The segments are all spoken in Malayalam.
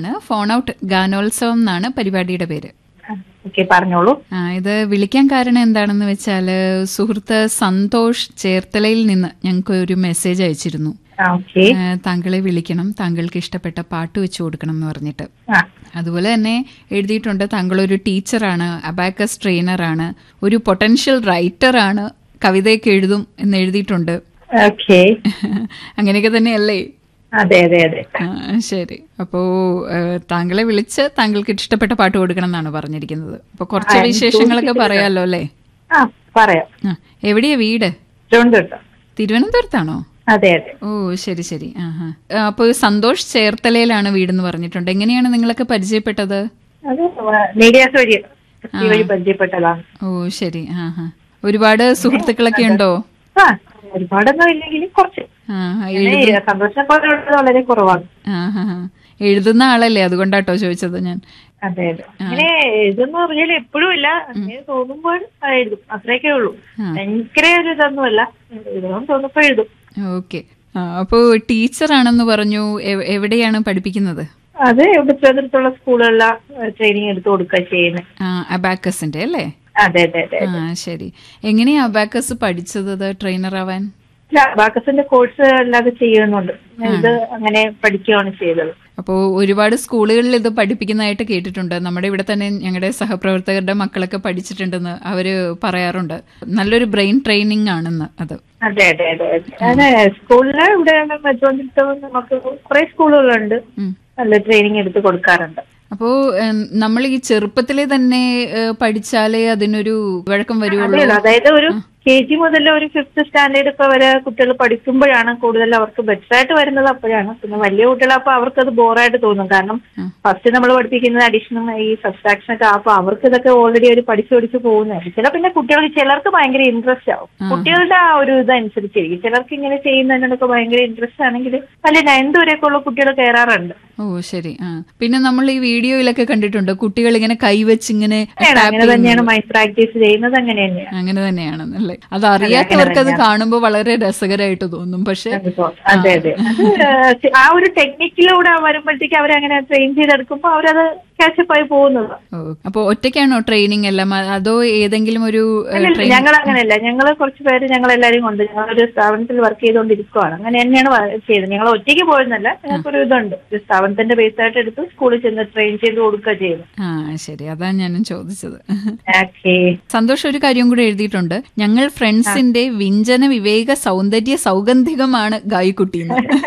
ആണ് ഫോൺ ഔട്ട് ഗാനോത്സവം എന്നാണ് പരിപാടിയുടെ പേര് ഓക്കെ പറഞ്ഞോളൂ ആ, ഇത് വിളിക്കാൻ കാരണം എന്താണെന്ന് വെച്ചാൽ സുഹൃത്ത് സന്തോഷ് ചേർത്തലയിൽ നിന്ന് ഞങ്ങൾക്ക് ഒരു മെസ്സേജ് അയച്ചിരുന്നു ആ ഓക്കെ ആ, താങ്കളെ വിളിക്കണം താങ്കൾക്ക് ഇഷ്ടപ്പെട്ട പാട്ട് വെച്ചു കൊടുക്കണം എന്ന് പറഞ്ഞിട്ട് ആ അതുപോലെ തന്നെ എഴുതിയിട്ടുണ്ട് താങ്കൾ ഒരു ടീച്ചറാണ് അബാക്കസ് ട്രെയിനറാണ് ഒരു പൊട്ടൻഷ്യൽ റൈറ്ററാണ് കവിതയൊക്കെ എഴുതും എന്ന് എഴുതിയിട്ടുണ്ട് ഓക്കെ അങ്ങനെയൊക്കെ തന്നെയല്ലേ അതെ അതെ അതെ ആ, ശരി അപ്പോ ഏ, താങ്കളെ വിളിച്ച് താങ്കൾക്ക് ഇഷ്ടപ്പെട്ട പാട്ട് കൊടുക്കണം എന്നാണ് പറഞ്ഞിരിക്കുന്നത് അപ്പൊ കുറച്ച് വിശേഷങ്ങളൊക്കെ പറയാലോ അല്ലേ ആ പറയാം ആ, എവിടെയാ വീട് തിരുവനന്തപുരം തിരുവനന്തപുരത്താണോ അതെ അതെ ഓ ശരി ശരി ആഹാ അപ്പോൾ സന്തോഷ് ചേർത്തലയിലാണ് വീടെന്ന് പറഞ്ഞിട്ടുണ്ട് എങ്ങനെയാണ് നിങ്ങളൊക്കെ പരിചയപ്പെട്ടത് അത് മീഡിയാസ് വഴി ഈ വഴി പരിചയപ്പെട്ടതാണ് ഓ ശരി ആഹാ ഒരുപാട് സുഹൃത്തുക്കളൊക്കെ ഉണ്ടോ ആ ഒരുപാടൊന്നും ഇല്ലെങ്കിലും കുറച്ച് ആ പിന്നെ ഈ സന്തോഷം പോലുള്ളത് വളരെ കുറവാണ് ആഹാ എഴുതുന്ന ആളല്ലേ അതുകൊണ്ടാട്ടോ ചോദിച്ചത് ഞാൻ അതെ അതെ അങ്ങനെ ഇതെന്ന് പറഞ്ഞാൽ എപ്പോഴും ഇല്ല അങ്ങനെ തോന്നുമ്പോൾ ആ എഴുതും അത്രയൊക്കെ ഉള്ളൂ ആ. ഭയങ്കര ഒരു ഇതൊന്നുമല്ല എഴുതണം തോന്നുമ്പോ എഴുതും ഓക്കെ അപ്പോ ടീച്ചറാണെന്ന് പറഞ്ഞു എവ്- എവിടെയാണ് പഠിപ്പിക്കുന്നത് അത് ഇവിടെ തിരുവനന്തപുരത്തുള്ള സ്കൂളുകളിലെ ട്രെയിനിങ് എടുത്ത് കൊടുക്കുക ചെയ്യുന്നത് ആ അബാക്കസിന്റെ അല്ലേ അതെ അതെ അതെ ആ ശരി എങ്ങനെയാ അബാക്കസ് പഠിച്ചത് ട്രെയിനർ ആവാൻ ബാക്കസിന്റെ കോഴ്സ് അല്ലാതെ ചെയ്യുന്നുണ്ട് ഇത് അങ്ങനെ പഠിക്കുകയാണ് ചെയ്തത് അപ്പോ ഒരുപാട് സ്കൂളുകളിൽ ഇത് പഠിപ്പിക്കുന്നതായിട്ട് കേട്ടിട്ടുണ്ട് നമ്മുടെ ഇവിടെ തന്നെ ഞങ്ങളുടെ സഹപ്രവർത്തകരുടെ മക്കളൊക്കെ പഠിച്ചിട്ടുണ്ടെന്ന് അവര് പറയാറുണ്ട് നല്ലൊരു ബ്രെയിൻ ട്രെയിനിങ് ആണെന്ന് അത് അതെ അതെ അതെ അതെ അതെ സ്കൂളില് ഇവിടെ വെച്ചുകൊണ്ടിട്ട് നമുക്ക് കുറെ സ്കൂളുകളുണ്ട് ഉം. നല്ല ട്രെയിനിങ് എടുത്ത് കൊടുക്കാറുണ്ട് അപ്പോ ഉം, നമ്മൾ ഈ ചെറുപ്പത്തിലെ തന്നെ ഏഹ്, പഠിച്ചാലേ അതിനൊരു വഴക്കം വരുള്ളൂ അതെയല്ലോ അതായത് ഒരു കെ ജി മുതൽ ഒരു ഫിഫ്ത് സ്റ്റാൻഡേർഡ് ഒക്കെ വരെ കുട്ടികൾ പഠിക്കുമ്പോഴാണ് കൂടുതൽ അവർക്ക് ബെറ്റർ ആയിട്ട് വരുന്നത് അപ്പോഴാണ് പിന്നെ വലിയ കുട്ടികളപ്പോൾ അവർക്ക് അത് ബോറായിട്ട് തോന്നും കാരണം ഉം. ഫസ്റ്റ് നമ്മൾ പഠിപ്പിക്കുന്നത് അഡീഷനും ഈ സബ്സ്ട്രാക്ഷൻ ഒക്കെ അപ്പൊ അവർക്ക് ഇതൊക്കെ ഓൾറെഡി അവർ പഠിച്ചു പഠിച്ചു പോകുന്നതായിരിക്കും ചില പിന്നെ കുട്ടികൾക്ക് ചിലർക്ക് ഭയങ്കര ഇൻട്രസ്റ്റ് ആവും കുട്ടികളുടെ ആ ഒരു ഇതനുസരിച്ചിരിക്കും ചിലർക്ക് ഇങ്ങനെ ചെയ്യുന്നതിനോടൊക്കെ ഭയങ്കര ഇൻട്രസ്റ്റ് ആണെങ്കിൽ വലിയ നയൻത് വരെയൊക്കെ ഉള്ള കുട്ടികൾ കയറാറുണ്ട് ഓ ശരി ആ പിന്നെ നമ്മൾ ഈ വീഡിയോയിലൊക്കെ കണ്ടിട്ടുണ്ട് കുട്ടികൾ ഇങ്ങനെ കൈവച്ച് ഇങ്ങനെ tap അങ്ങനെ തന്നെയാണ് മൈൻഡ് പ്രാക്ടീസ് ചെയ്യുന്നത് അങ്ങനെ തന്നെയാണ് അങ്ങനെ തന്നെയാണെന്നല്ലേ അത് അറിയാത്തവർക്ക് അത് കാണുമ്പോൾ വളരെ രസകരമായിട്ട് തോന്നും പക്ഷെ അതിപ്പോ അതെ അതെ അത് ഏഹ് ആ ഒരു ടെക്നിക്കിലൂടെ വരുമ്പോഴത്തേക്ക് അവരങ്ങനെ ട്രെയിൻ ചെയ്തെടുക്കുമ്പോൾ അവരത് കാച്ചപ്പ് ആയി പോകുന്നത് ഓ അപ്പൊ ഒറ്റയ്ക്കാണോ ട്രെയിനിങ് എല്ലാം അ- അതോ ഏതെങ്കിലും ഒരു ട്രെയിൻ ഞങ്ങൾ അങ്ങനെയല്ല ഞങ്ങൾ കുറച്ച് പേര് ഞങ്ങൾ എല്ലാവരും കൊണ്ട് ഞങ്ങൾ ഒരു സ്ഥാപനത്തിൽ വർക്ക് ചെയ്തുകൊണ്ടിരിക്കുവാണ് അങ്ങനെ തന്നെയാണ് വ- ചെയ്തത് ഞങ്ങൾ ഒറ്റയ്ക്ക് പോയെന്നല്ല ഞങ്ങൾക്കൊരു ഇതുണ്ട് ഒരു സ്ഥാപനത്തിന്റെ ബേസ് ആയിട്ട് എടുത്ത് സ്കൂളിൽ ചെന്ന് ട്രെയിൻ ചെയ്ത് കൊടുക്കുക ചെയ്യുന്നത് ആ ശരി അതാ ഞാനും ചോദിച്ചത് ഓക്കേ സന്തോഷ് ഒരു കാര്യം കൂടെ എഴുതിയിട്ടുണ്ട് ഞങ്ങൾ ഫ്രണ്ട്സിന്റെ വിഞ്ചന വിവേക സൗന്ദര്യ സൗഗന്ധികമാണ് ഗായിക്കുട്ടി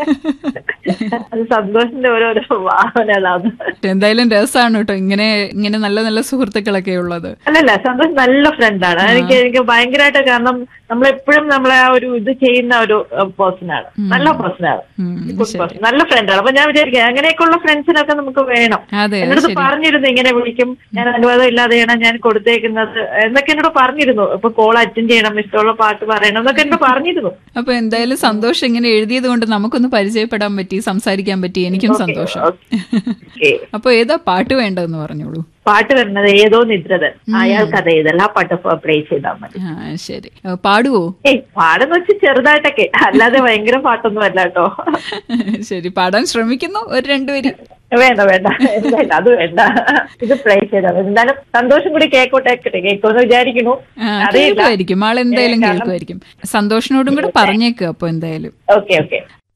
അത് സന്തോഷിന്റെ ഓരോരോ ഭാവനകളാണ് എന്തായാലും രസമാണ് കേട്ടോ ഇങ്ങനെ ഇങ്ങനെ നല്ല നല്ല സുഹൃത്തുക്കളൊക്കെ ഉള്ളത് അല്ലല്ല സന്തോഷ് നല്ല ഫ്രണ്ടാണ് എനിക്ക് എനിക്ക് ഭയങ്കരമായിട്ട് കാരണം നമ്മളെപ്പോഴും നമ്മളെ ആ ഒരു ഇത് ചെയ്യുന്ന ഒരു പേഴ്സണാണ് നല്ല പേഴ്സണാണ് ഉം, ഗുഡ് പേഴ്സൺ നല്ല ഫ്രണ്ടാണ് അപ്പൊ ഞാൻ വിചാരിക്കാം അങ്ങനെയൊക്കെയുള്ള ഫ്രണ്ട്സിനൊക്കെ നമുക്ക് വേണം അതെ എന്നോട് ശരി പറഞ്ഞിരുന്നു ഇങ്ങനെ വിളിക്കും ഞാൻ അനുവാദം ഇല്ലാതെയാണ് ഞാൻ കൊടുത്തേക്കുന്നത് എന്നൊക്കെ എന്നോട് പറഞ്ഞിരുന്നു ഇപ്പൊ കോൾ അറ്റൻഡ് ചെയ്യണം ഇഷ്ടമുള്ള പാട്ട് പറയണം എന്നൊക്കെ എന്നോട് പറഞ്ഞിരുന്നു അപ്പൊ എന്തായാലും സന്തോഷം ഇങ്ങനെ എഴുതിയത് കൊണ്ട് നമുക്കൊന്ന് പരിചയപ്പെടാൻ പറ്റി സംസാരിക്കാൻ പറ്റി എനിക്കും സന്തോഷം ഓക്കെ അപ്പൊ ഏതാ പാട്ട് വേണ്ടതെന്ന് പറഞ്ഞോളൂ പാട്ട് വരുന്നത് ഏതോ നിദ്രതൻ അയാൾക്ക് അത് ഏതല്ല ആ പാട്ട് പ്ലേ ചെയ്താൽ മതി ആ ശരി ഏ, പാടുവോ ഏയ് പാടെന്ന് വെച്ച് ചെറുതായിട്ടൊക്കെ അല്ലാതെ ഭയങ്കര പാട്ടൊന്നും അല്ല കേട്ടോ ശരി പാടാൻ ശ്രമിക്കുന്നു ഒരു രണ്ടുപേര് വേണ്ട വേണ്ട വേണ്ട അത് വേണ്ട ഇത് പ്ലേ ചെയ്താൽ മതി എന്തായാലും സന്തോഷം കൂടി കേക്കോട്ടെ കേൾക്കുമെന്ന് വിചാരിക്കുന്നു ആ, അറിയില്ല കേൾക്കുമായിരിക്കും ആൾ എന്തായാലും കേൾക്കുമായിരിക്കും സന്തോഷിനോടും കൂടെ പറഞ്ഞേക്ക് അപ്പൊ എന്തായാലും ഓക്കെ ഓക്കെ